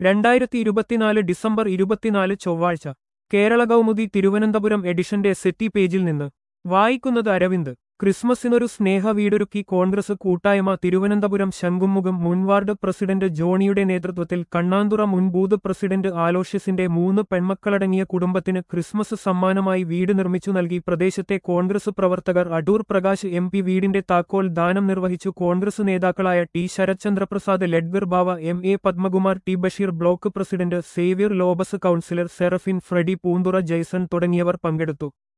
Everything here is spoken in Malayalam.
രണ്ടായിരത്തി ഇരുപത്തിനാല് ഡിസംബർ ഇരുപത്തിനാല് ചൊവ്വാഴ്ച കേരള കൗമുദി തിരുവനന്തപുരം എഡിഷന്റെ സെറ്റി പേജിൽ നിന്ന് വായിക്കുന്നത് അരവിന്ദ് ക്രിസ്മസിനൊരു സ്നേഹ വീടൊരുക്കി കോൺഗ്രസ് കൂട്ടായ്മ തിരുവനന്തപുരം ശംഖുമുഖം മുൻ വാർഡ് പ്രസിഡന്റ് ജോണിയുടെ നേതൃത്വത്തിൽ കണ്ണാന്തുറ മുൻ ബൂത്ത് പ്രസിഡന്റ് ആലോഷ്യസിന്റെ മൂന്ന് പെൺമക്കളടങ്ങിയ കുടുംബത്തിന് ക്രിസ്മസ് സമ്മാനമായി വീട് നിർമ്മിച്ചു നൽകി പ്രദേശത്തെ കോൺഗ്രസ് പ്രവർത്തകർ അടൂർ പ്രകാശ് എം പി വീടിന്റെ താക്കോൽ ദാനം നിർവഹിച്ചു കോൺഗ്രസ് നേതാക്കളായ ടി ശരത്ചന്ദ്രപ്രസാദ് ലഡ്ഗർ Bava M A Padmakumar T Basheer block president Xavier Lobus councillor Seraphin Freddy Poonthura Jaison തുടങ്ങിയവർ പങ്കെടുത്തു